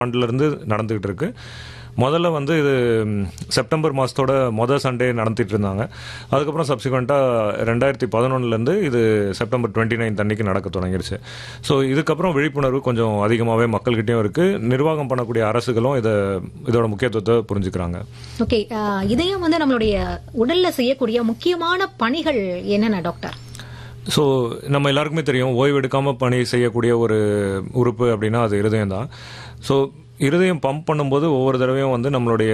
ஆண்டுலேருந்து நடந்துகிட்டு இருக்கு முதல்ல வந்து இது ம், செப்டம்பர் மாதத்தோட மொதல் சண்டே நடத்திட்டு இருந்தாங்க அதுக்கப்புறம் சப்சிக்வெண்ட்டாக ரெண்டாயிரத்தி பதினொன்னுலேருந்து இது செப்டம்பர் டுவெண்ட்டி நைன் அன்னைக்கு நடக்க தொடங்கிருச்சு ஸோ இதுக்கப்புறம் விழிப்புணர்வு கொஞ்சம் அதிகமாகவே மக்கள்கிட்டயும் இருக்குது நிர்வாகம் பண்ணக்கூடிய அரசுகளும் இதை இதோட முக்கியத்துவத்தை புரிஞ்சுக்கிறாங்க ஓகே ஆஹ், இதயம் வந்து நம்மளுடைய உடல்ல செய்யக்கூடிய முக்கியமான பணிகள் என்னென்ன டாக்டர் ஸோ நம்ம எல்லாருக்குமே தெரியும் ஓய்வு எடுக்காமல் பணி செய்யக்கூடிய ஒரு உறுப்பு அப்படின்னா அது இருதயம் தான் ஸோ இருதயம் பம்ப் பண்ணும்போது ஒவ்வொரு தடவையும் வந்து நம்மளுடைய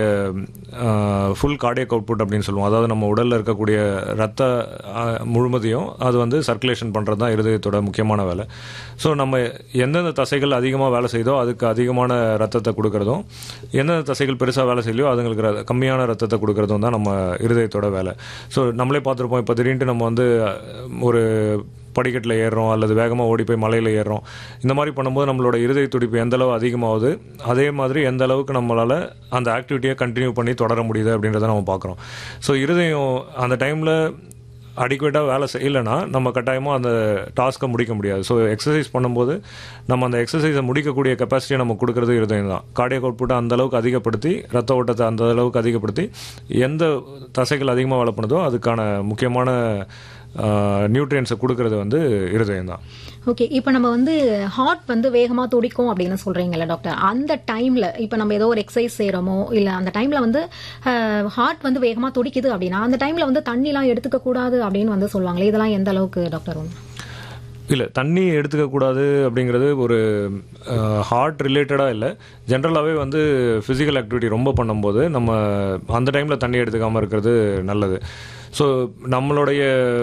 ஃபுல் கார்டியக் அவுட்புட் அப்படின்னு சொல்லுவோம் அதாவது நம்ம உடலில் இருக்கக்கூடிய ரத்த ஆஹ், முழுமதியும் அது வந்து சர்க்குலேஷன் பண்ணுறது தான் இருதயத்தோட முக்கியமான வேலை ஸோ நம்ம எந்தெந்த தசைகள் அதிகமாக வேலை செய்தோ அதுக்கு அதிகமான ரத்தத்தை கொடுக்கறதும் எந்தெந்த தசைகள் பெருசாக வேலை செய்யலையோ அதுங்களுக்கு ர- கம்மியான ரத்தத்தை கொடுக்கறதும் தான் நம்ம இருதயத்தோட வேலை ஸோ நம்மளே பார்த்துருப்போம் இப்போ திடீர்னு நம்ம வந்து அஹ், ஒரு படிக்கட்டில் ஏறுறோம் அல்லது வேகமாக ஓடி போய் மலையில் ஏறுறோம் இந்த மாதிரி பண்ணும்போது நம்மளோட இருதய துடிப்பு எந்த அளவு அதிகமாகுது அதே மாதிரி எந்த அளவுக்கு நம்மளால் அந்த ஆக்டிவிட்டியை கண்டினியூ பண்ணி தொடர முடியுது அப்படின்றத நம்ம பார்க்குறோம் ஸோ இருதயம் அந்த டைமில் அடிக்குவேட்டாக வேலை செய்யலைன்னா நம்ம கட்டாயமாக அந்த டாஸ்க்கை முடிக்க முடியாது ஸோ எக்ஸசைஸ் பண்ணும்போது நம்ம அந்த எக்ஸசைஸை முடிக்கக்கூடிய கெப்பாசிட்டியை நம்ம கொடுக்கறது இருதயம் தான் கார்டியக் அவுட்புட்டை அந்த அளவுக்கு அதிகப்படுத்தி ரத்த ஓட்டத்தை அந்த அளவுக்கு அதிகப்படுத்தி எந்த தசைகள் அதிகமாக வேலை பண்ணுதோ அதுக்கான முக்கியமான நியூட்ரியன்ஸை கொடுக்கறது வந்து இருதயம் தான் ஓகே இப்போ நம்ம வந்து ஹார்ட் வந்து வேகமா துடிக்கும் அப்படின்னு சொல்றீங்கல்ல டாக்டர் அந்த டைம்ல இப்போ நம்ம ஏதோ ஒரு எக்ஸசைஸ் செய்யறோமோ இல்ல அந்த டைம்ல வந்து ஹார்ட் வந்து வேகமா துடிக்குது அப்படின்னா அந்த டைம்ல வந்து தண்ணிலாம் எடுத்துக்க கூடாது அப்படின்னு வந்து சொல்லுவாங்களே இதெல்லாம் எந்த அளவுக்கு டாக்டர் உண்மை இல்லை தண்ணி எடுத்துக்க கூடாது அப்படிங்கிறது ஒரு ஹார்ட் ரிலேட்டடாக இல்லை ஜென்ரலாகவே வந்து ஃபிசிக்கல் ஆக்டிவிட்டி ரொம்ப பண்ணும்போது நம்ம அந்த டைமில் தண்ணி எடுத்துக்காமல் இருக்கிறது நல்லது ஸோ நம்மளுடைய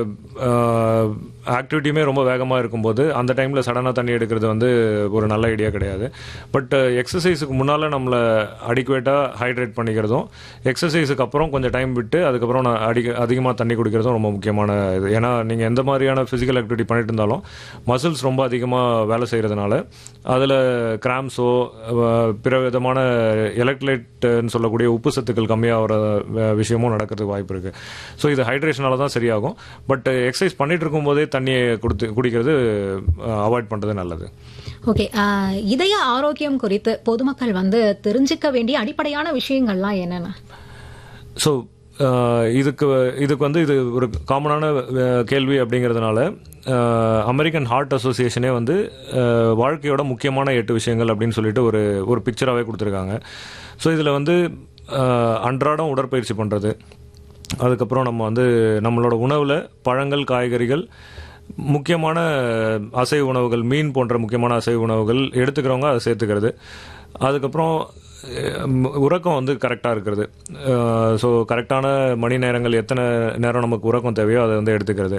ஆக்டிவிட்டியுமே ரொம்ப வேகமாக இருக்கும்போது அந்த டைமில் சடனாக தண்ணி எடுக்கிறது வந்து ஒரு நல்ல ஐடியா கிடையாது பட் எக்ஸசைஸுக்கு முன்னால் நம்மளை அடிக்குவேட்டாக ஹைட்ரேட் பண்ணிக்கிறதும் எக்ஸசைஸுக்கு அப்புறம் கொஞ்சம் டைம் விட்டு அதுக்கப்புறம் நான் அடிக்க அதிகமாக தண்ணி குடிக்கிறதும் ரொம்ப முக்கியமான இது ஏன்னா நீங்கள் எந்த மாதிரியான ஃபிசிக்கல் ஆக்டிவிட்டி பண்ணிட்டு இருந்தாலும் மசில்ஸ் ரொம்ப அதிகமாக வேலை செய்கிறதுனால அதில் கிராம்ஸோ பிற விதமான எலக்ட்ரைட்னு சொல்லக்கூடிய உப்பு சத்துக்கள் கம்மியாகிற விஷயமும் நடக்கிறதுக்கு வாய்ப்பு இருக்குது ஸோ இது ஹைட்ரேஷனால தான் சரியாகும் பட் எக்ஸசைஸ் பண்ணிட்டு இருக்கும்போதே தண்ணியை கொடுத்து குடிக்கிறது அவாய்ட் பண்ணுறது நல்லது ஓகே ஆஹ், இதய ஆரோக்கியம் குறித்து பொதுமக்கள் வந்து தெரிஞ்சுக்க வேண்டிய அடிப்படையான விஷயங்கள்லாம் என்னென்ன ஸோ இதுக்கு இதுக்கு வந்து இது ஒரு காமனான அஹ், கேள்வி அப்படிங்கிறதுனால அமெரிக்கன் ஹார்ட் அசோசியேஷனே வந்து அஹ், வாழ்க்கையோட முக்கியமான எட்டு விஷயங்கள் அப்படின்னு சொல்லிட்டு ஒரு ஒரு பிக்சராகவே கொடுத்துருக்காங்க ஸோ இதில் வந்து அஹ், அன்றாடம் உடற்பயிற்சி பண்ணுறது அதுக்கப்புறம் நம்ம வந்து நம்மளோட உணவில் பழங்கள் காய்கறிகள் முக்கியமான அசைவ உணவுகள் மீன் போன்ற முக்கியமான அசைவ உணவுகள் எடுத்துக்கிறவங்க அதை சேர்த்துக்கிறது அதுக்கப்புறம் அஹ், உறக்கம் வந்து கரெக்டாக இருக்கிறது ஸோ கரெக்டான மணி நேரங்கள் எத்தனை நேரம் நமக்கு உறக்கம் தேவையோ அதை வந்து எடுத்துக்கிறது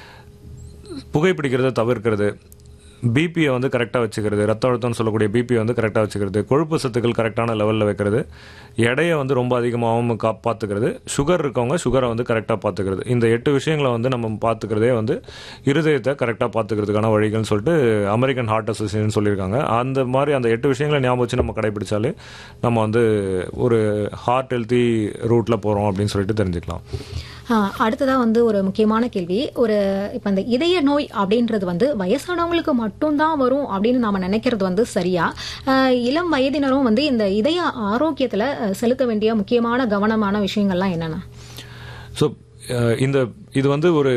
புகைப்பிடிக்கிறத தவிர்க்கிறது பிபியை வந்து கரெக்டாக வச்சுக்கிறது ரத்த அழுத்தம்னு சொல்லக்கூடிய பிபியை வந்து கரெக்டாக வச்சுக்கிறது கொழுப்பு சத்துக்கள் கரெக்டான லெவலில் வைக்கிறது எடையை வந்து ரொம்ப அதிகமாகவும் கா பார்த்துக்கிறது சுகர் இருக்கவங்க சுகரை வந்து கரெக்டாக பார்த்துக்கிறது இந்த எட்டு விஷயங்களை வந்து நம்ம பார்த்துக்கிறதே வந்து இருதயத்தை கரெக்டாக பார்த்துக்கிறதுக்கான வழிகள்னு சொல்லிட்டு அமெரிக்கன் ஹார்ட் அசோசியேஷன் சொல்லியிருக்காங்க அந்த மாதிரி அந்த எட்டு விஷயங்களை ஞாபகம் வச்சு நம்ம கடைபிடிச்சாலே நம்ம வந்து ஒரு ஹார்ட் ஹெல்த்தி ரூட்டில் போகிறோம் அப்படின்னு சொல்லிட்டு தெரிஞ்சுக்கலாம் ஆஹ், அடுத்ததா வந்து ஒரு முக்கியமான கேள்வி ஒரு இப்ப இந்த இதய நோய் அப்படின்றது வந்து வயசானவங்களுக்கு மட்டும்தான் வரும் அப்படின்னு நாம நினைக்கிறது வந்து சரியா ஆஹ், இளம் வயதினரும் வந்து இந்த இதய ஆரோக்கியத்துல அஹ், செலுத்த வேண்டிய முக்கியமான கவனமான விஷயங்கள்லாம் என்னென்ன ஸோ இந்த இது வந்து ஒரு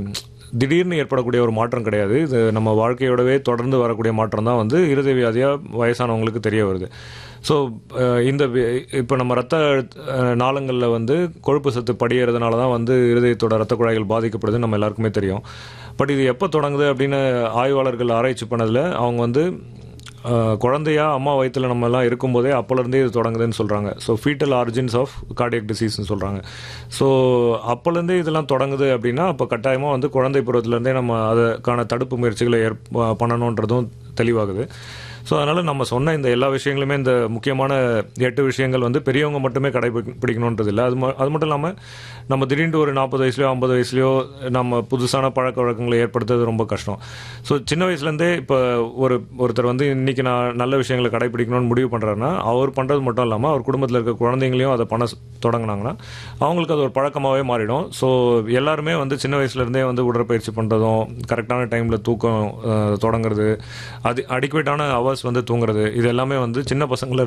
திடீர்னு ஏற்படக்கூடிய ஒரு மாற்றம் கிடையாது இது நம்ம வாழ்க்கையோடவே தொடர்ந்து வரக்கூடிய மாற்றம் தான் வந்து இருதய வியாதியாக வயசானவங்களுக்கு தெரிய வருது ஸோ இந்த இப்போ நம்ம ரத்த நாளங்களில் வந்து கொழுப்பு சத்து படியறதுனால தான் வந்து இருதயத்தோட ரத்த குழாய்கள் பாதிக்கப்படுதுன்னு நம்ம எல்லாருக்குமே தெரியும் பட் இது எப்போ தொடங்குது அப்படின்னு ஆய்வாளர்கள் ஆராய்ச்சி பண்ணதில் அவங்க வந்து அஹ், குழந்தையா அம்மா வயித்துல நம்ம எல்லாம் இருக்கும்போதே அப்போலேருந்தே இது தொடங்குதுன்னு சொல்கிறாங்க so foetal origins of cardiac டிசீஸ்னு சொல்கிறாங்க ஸோ அப்போலேருந்தே இதெல்லாம் தொடங்குது அப்படின்னா அப்போ கட்டாயமாக வந்து குழந்தை பருவத்திலேருந்தே நம்ம அதுக்கான தடுப்பு முயற்சிகளை ஏற் பண்ணணுன்றதும் தெளிவாகுது ஸோ அதனால் நம்ம சொன்ன இந்த எல்லா விஷயங்களுமே இந்த முக்கியமான எட்டு விஷயங்கள் வந்து பெரியவங்க மட்டுமே கடைபிடிக்கணுன்றது இல்லை அது ம- அது மட்டும் இல்லாமல் நம்ம திடீர்னு ஒரு நாற்பது வயசுலையோ ஐம்பது வயசுலையோ நம்ம புதுசான பழக்க வழக்கங்களை ஏற்படுத்துறது ரொம்ப கஷ்டம் ஸோ சின்ன வயசுலேருந்தே இப்போ ஒரு ஒருத்தர் வந்து இன்னைக்கு நான் நல்ல விஷயங்களை கடைபிடிக்கணும்னு முடிவு பண்ணுறாருன்னா அவர் பண்ணுறது மட்டும் இல்லாமல் அவர் குடும்பத்தில் இருக்க குழந்தைங்களையும் அதை பண்ண ஸ்- தொடங்குனாங்கன்னா அவங்களுக்கு அது ஒரு பழக்கமாகவே மாறிடும் ஸோ எல்லாருமே வந்து சின்ன வயசுலேருந்தே வந்து உடற்பயிற்சி பண்ணுறதும் கரெக்டான டைமில் தூக்கம் அஹ், தொடங்குறது அது அடிக்குவேட்டான அவர்ஸ் ஹவர்ஸ் வந்து தூங்குறது இது எல்லாமே வந்து சின்ன பசங்கள